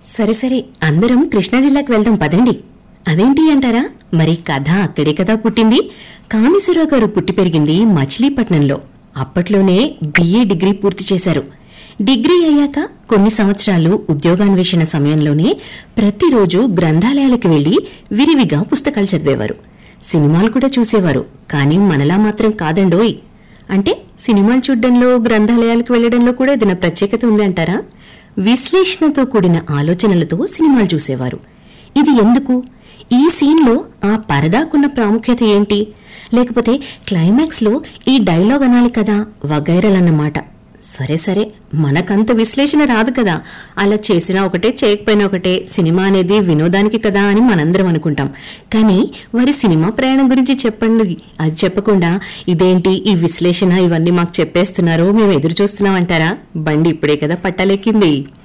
సరే సరే అందరం కృష్ణా జిల్లాకు వెళ్దాం పదండి అదేంటి అంటారా మరి కథ అక్కడే కదా పుట్టింది కామేశ్వరరావు గారు పుట్టి పెరిగింది మచిలీపట్నంలో అప్పట్లోనే బిఏ డిగ్రీ పూర్తి చేశారు డిగ్రీ అయ్యాక కొన్ని సంవత్సరాలు ఉద్యోగాన్వేషణ సమయంలోనే ప్రతిరోజు గ్రంథాలయాలకు వెళ్లి విరివిగా పుస్తకాలు చదివేవారు సినిమాలు కూడా చూసేవారు కానీ మనలా మాత్రం కాదండోయ్ అంటే సినిమాలు చూడడంలో గ్రంథాలయాలకు వెళ్లడంలో కూడా ఏదైనా ప్రత్యేకత ఉంది అంటారా విశ్లేషణతో కూడిన ఆలోచనలతో సినిమాలు చూసేవారు ఇది ఎందుకు ఈ సీన్లో ఆ పరదాకున్న ప్రాముఖ్యత ఏంటి లేకపోతే క్లైమాక్స్లో ఈ డైలాగ్ అనాలి కదా వగైరలన్నమాట సరే సరే మనకంత విశ్లేషణ రాదు కదా అలా చేసినా ఒకటే చేయకపోయినా ఒకటే సినిమా అనేది వినోదానికి కదా అని మనందరం అనుకుంటాం కానీ వారి సినిమా ప్రయాణం గురించి చెప్పండి అది చెప్పకుండా ఇదేంటి ఈ విశ్లేషణ ఇవన్నీ మాకు చెప్పేస్తున్నారు మేము ఎదురు చూస్తున్నాం అంటారా బండి ఇప్పుడే కదా పట్టలేకింది